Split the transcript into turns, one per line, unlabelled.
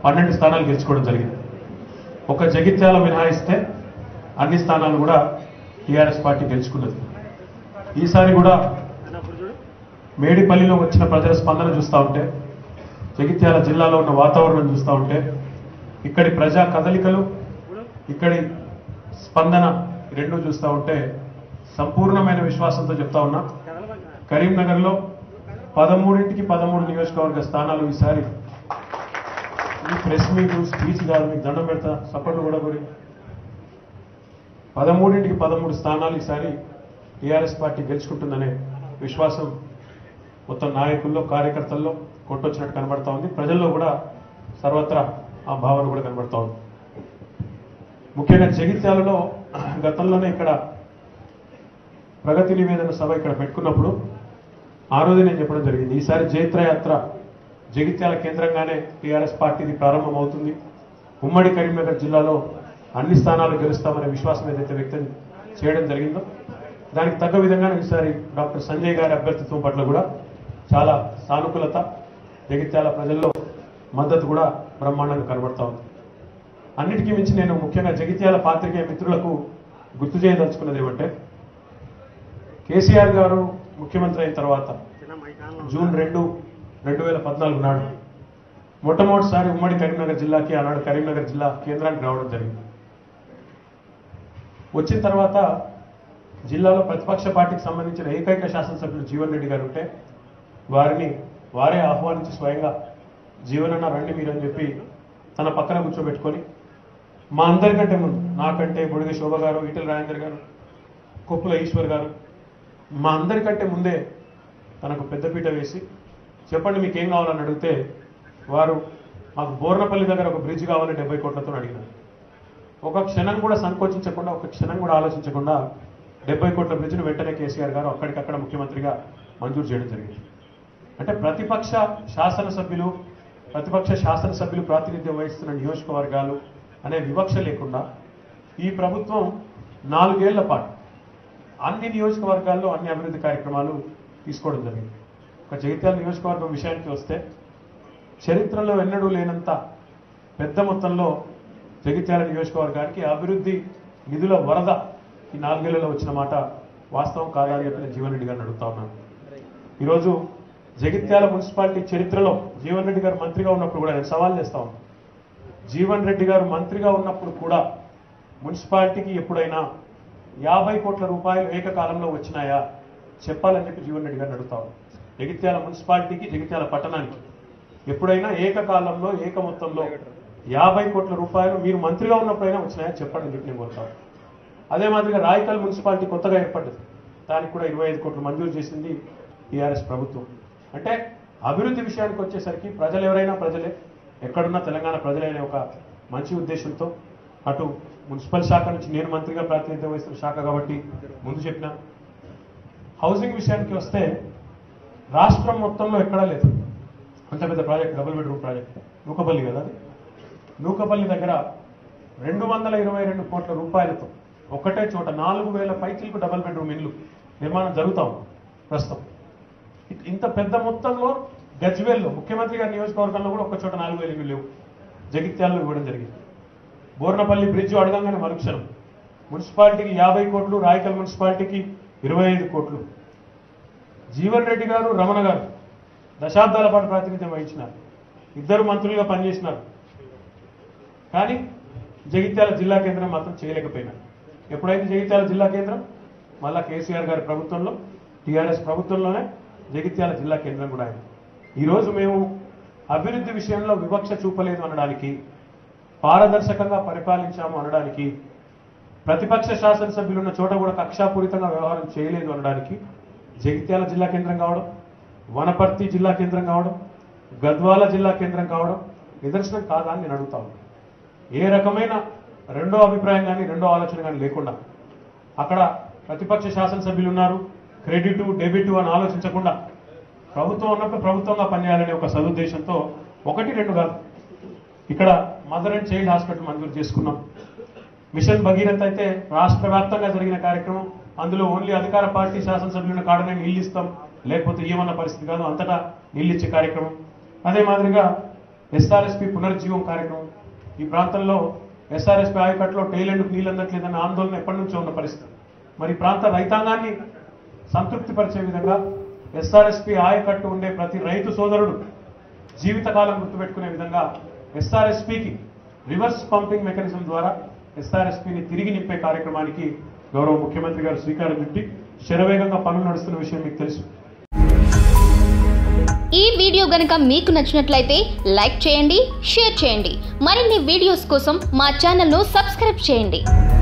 పన్నెండు స్థానాలు గెలుచుకోవడం జరిగింది ఒక జగిత్యాల మినహాయిస్తే అన్ని స్థానాలు కూడా టీఆర్ఎస్ పార్టీ గెలుచుకున్నది ఈసారి కూడా మేడిపల్లిలో వచ్చిన ప్రజల స్పందన చూస్తూ ఉంటే జగిత్యాల జిల్లాలో ఉన్న వాతావరణం చూస్తూ ఉంటే ఇక్కడి ప్రజా కదలికలు ఇక్కడి స్పందన రెండు చూస్తూ ఉంటే సంపూర్ణమైన విశ్వాసంతో చెప్తా ఉన్నా కరీంనగర్లో పదమూడింటికి పదమూడు నియోజకవర్గ స్థానాలు ఈసారి ఈ ప్రెస్ మీట్ స్పీచ్ కాదు మీకు దండం పెడతా సపోర్ట్ కూడా కోరి పదమూడింటికి పదమూడు స్థానాలు ఈసారి టీఆర్ఎస్ పార్టీ గెలుచుకుంటుందనే విశ్వాసం మొత్తం నాయకుల్లో కార్యకర్తల్లో కొట్టొచ్చినట్టు కనబడతా ఉంది ప్రజల్లో కూడా సర్వత్రా ఆ భావన కూడా కనబడతా ఉంది ముఖ్యంగా జగిత్యాలలో గతంలోనే ఇక్కడ ప్రగతి నివేదన సభ ఇక్కడ పెట్టుకున్నప్పుడు ఆ రోజు నేను చెప్పడం జరిగింది ఈసారి జైత్రయాత్ర జగిత్యాల కేంద్రంగానే టీఆర్ఎస్ పార్టీది ప్రారంభమవుతుంది ఉమ్మడి కరీంనగర్ జిల్లాలో అన్ని స్థానాలు గెలుస్తామనే విశ్వాసం ఏదైతే వ్యక్తం చేయడం జరిగిందో దానికి తగ్గ విధంగా ఈసారి డాక్టర్ సంజయ్ గారి అభ్యర్థిత్వం పట్ల కూడా చాలా సానుకూలత జగిత్యాల ప్రజల్లో మద్దతు కూడా బ్రహ్మాండంగా కనబడతా ఉంది అన్నిటికీ మించి నేను ముఖ్యంగా జగిత్యాల పాత్రికేయ మిత్రులకు గుర్తు చేయదలుచుకున్నది ఏమంటే కేసీఆర్ గారు ముఖ్యమంత్రి అయిన తర్వాత జూన్ రెండు రెండు వేల పద్నాలుగు నాడు మొట్టమొదటిసారి ఉమ్మడి కరీంనగర్ జిల్లాకి ఆనాడు కరీంనగర్ జిల్లా కేంద్రానికి రావడం జరిగింది వచ్చిన తర్వాత జిల్లాలో ప్రతిపక్ష పార్టీకి సంబంధించిన ఏకైక శాసనసభ్యులు జీవన్ రెడ్డి గారు ఉంటే వారిని వారే ఆహ్వానించి స్వయంగా జీవనన్న రండి మీరు అని చెప్పి తన పక్కన కూర్చోబెట్టుకొని మా అందరికంటే ముందు నాకంటే బొడిగ శోభ గారు ఈటెల రాజేందర్ గారు కొప్పుల ఈశ్వర్ గారు మా అందరికంటే ముందే తనకు పెద్దపీట వేసి చెప్పండి మీకు ఏం కావాలని అడిగితే వారు మాకు బోర్నపల్లి దగ్గర ఒక బ్రిడ్జ్ కావాలని డెబ్బై కోట్లతో అడిగినారు ఒక క్షణం కూడా సంకోచించకుండా ఒక క్షణం కూడా ఆలోచించకుండా డెబ్బై కోట్ల బ్రిడ్జ్ను వెంటనే కేసీఆర్ గారు అక్కడికక్కడ ముఖ్యమంత్రిగా మంజూరు చేయడం జరిగింది అంటే ప్రతిపక్ష శాసనసభ్యులు ప్రతిపక్ష శాసనసభ్యులు ప్రాతినిధ్యం వహిస్తున్న నియోజకవర్గాలు అనే వివక్ష లేకుండా ఈ ప్రభుత్వం నాలుగేళ్ల పాటు అన్ని నియోజకవర్గాల్లో అన్ని అభివృద్ధి కార్యక్రమాలు తీసుకోవడం జరిగింది ఒక జగిత్యాల నియోజకవర్గం విషయానికి వస్తే చరిత్రలో ఎన్నడూ లేనంత పెద్ద మొత్తంలో జగిత్యాల నియోజకవర్గానికి అభివృద్ధి నిధుల వరద ఈ నాలుగేళ్లలో వచ్చిన మాట వాస్తవం కాదా అని చెప్పి నేను జీవన్ రెడ్డి గారిని అడుగుతా ఉన్నాను ఈరోజు జగిత్యాల మున్సిపాలిటీ చరిత్రలో జీవన్ రెడ్డి గారు మంత్రిగా ఉన్నప్పుడు కూడా నేను సవాల్ చేస్తా ఉన్నాను జీవన్ రెడ్డి గారు మంత్రిగా ఉన్నప్పుడు కూడా మున్సిపాలిటీకి ఎప్పుడైనా యాభై కోట్ల రూపాయలు ఏకకాలంలో వచ్చినాయా చెప్పాలని చెప్పి జీవన్ రెడ్డి గారిని అడుగుతా ఉన్నాను జగిత్యాల మున్సిపాలిటీకి జగిత్యాల పట్టణానికి ఎప్పుడైనా ఏకకాలంలో ఏక మొత్తంలో యాభై కోట్ల రూపాయలు మీరు మంత్రిగా ఉన్నప్పుడైనా వచ్చినాయా చెప్పండి అని చెప్పి నేను కోరుతాను అదే మాదిరిగా రాయకల్ మున్సిపాలిటీ కొత్తగా ఏర్పడ్డది దానికి కూడా ఇరవై ఐదు కోట్లు మంజూరు చేసింది టీఆర్ఎస్ ప్రభుత్వం అంటే అభివృద్ధి విషయానికి వచ్చేసరికి ప్రజలు ఎవరైనా ప్రజలే ఎక్కడున్నా తెలంగాణ ప్రజలే అనే ఒక మంచి ఉద్దేశంతో అటు మున్సిపల్ శాఖ నుంచి నేను మంత్రిగా ప్రాతినిధ్యం వహిస్తున్న శాఖ కాబట్టి ముందు చెప్పిన హౌసింగ్ విషయానికి వస్తే రాష్ట్రం మొత్తంలో ఎక్కడా లేదు అంత పెద్ద project double bedroom project Nukapalli కదా అది నూకపల్లి దగ్గర రెండు వందల ఇరవై రెండు కోట్ల రూపాయలతో ఒకటే చోట నాలుగు వేల పైచీలకు డబుల్ బెడ్రూమ్ ఇల్లు నిర్మాణం జరుగుతా ఉంది ప్రస్తుతం ఇ- ఇంత పెద్ద మొత్తంలో గజ్వేల్లో ముఖ్యమంత్రి గారి నియోజకవర్గంలో కూడా ఒక చోట నాలుగు వేలు ఇల్లు లేవు జగిత్యాలలో ఇవ్వడం జరిగింది బోర్నపల్లి బ్రిడ్జ్ అడగంగానే మరుక్షణం మున్సిపాలిటీకి యాభై కోట్లు రాయకల్ మున్సిపాలిటీకి ఇరవై ఐదు కోట్లు జీవన్ రెడ్డి గారు రమణ గారు దశాబ్దాల పాటు ప్రాతినిధ్యం వహించినారు ఇద్దరు మంత్రులుగా పనిచేసినారు కానీ జగిత్యాల జిల్లా కేంద్రం మాత్రం చేయలేకపోయినారు ఎప్పుడైతే జగిత్యాల జిల్లా కేంద్రం మళ్ళా కేసీఆర్ గారి ప్రభుత్వంలో టీఆర్ఎస్ ప్రభుత్వంలోనే జగిత్యాల జిల్లా కేంద్రం కూడా అయింది ఈరోజు మేము అభివృద్ధి విషయంలో వివక్ష చూపలేదు అనడానికి పారదర్శకంగా పరిపాలించాము అనడానికి ప్రతిపక్ష శాసనసభ్యులు ఉన్న చోట కూడా కక్షాపూరితంగా వ్యవహారం చేయలేదు అనడానికి జగిత్యాల జిల్లా కేంద్రం కావడం వనపర్తి జిల్లా కేంద్రం కావడం గద్వాల జిల్లా కేంద్రం కావడం నిదర్శనం కాదా అని నేను అడుగుతా ఉన్నాను. ఏ రకమైన రెండో అభిప్రాయం కానీ రెండో ఆలోచన కానీ లేకుండా అక్కడ ప్రతిపక్ష శాసనసభ్యులు ఉన్నారు క్రెడిట్ డెబిట్ అని ఆలోచించకుండా ప్రభుత్వం ఉన్నప్పుడు ప్రభుత్వంగా పనిచేయాలనే ఒక సదుద్దేశంతో ఒకటి రెండు కాదు ఇక్కడ మదర్ అండ్ చైల్డ్ హాస్పిటల్ మంజూరు చేసుకున్నాం మిషన్ భగీరథ అయితే రాష్ట్ర వ్యాప్తంగా జరిగిన కార్యక్రమం అందులో ఓన్లీ అధికార పార్టీ శాసనసభ్యులను కాడనే నీళ్ళు ఇస్తాం లేకపోతే ఏమన్న పరిస్థితి కాదు అంతటా నీళ్ళు ఇచ్చే కార్యక్రమం అదే మాదిరిగా ఎస్ఆర్ఎస్పి పునరుజ్జీవం కార్యక్రమం ఈ ప్రాంతంలో ఎస్ఆర్ఎస్పి ఆయకట్లో టైలెండ్కు నీళ్ళు అందట్లేదన్న ఆందోళన ఎప్పటి నుంచో ఉన్న పరిస్థితి మరి ఈ ప్రాంత రైతాంగాన్ని సంతృప్తిపరిచే విధంగా ఎస్ఆర్ఎస్పి ఆయకట్టు ఉండే ప్రతి రైతు సోదరుడు జీవితకాలం గుర్తుపెట్టుకునే విధంగా ఎస్ఆర్ఎస్పికి రివర్స్ పంపింగ్ మెకానిజం ద్వారా ఎస్ఆర్ఎస్పిని తిరిగి నింపే కార్యక్రమానికి గౌరవ ముఖ్యమంత్రి గారు శ్రీకారం చుట్టి శరవేగంగా పనులు నడుస్తున్న విషయం మీకు తెలుసు
ఈ వీడియో గనుక మీకు నచ్చినట్లయితే లైక్ చేయండి షేర్ చేయండి మరిన్ని వీడియోస్ కోసం మా ఛానల్ను సబ్స్క్రైబ్ చేయండి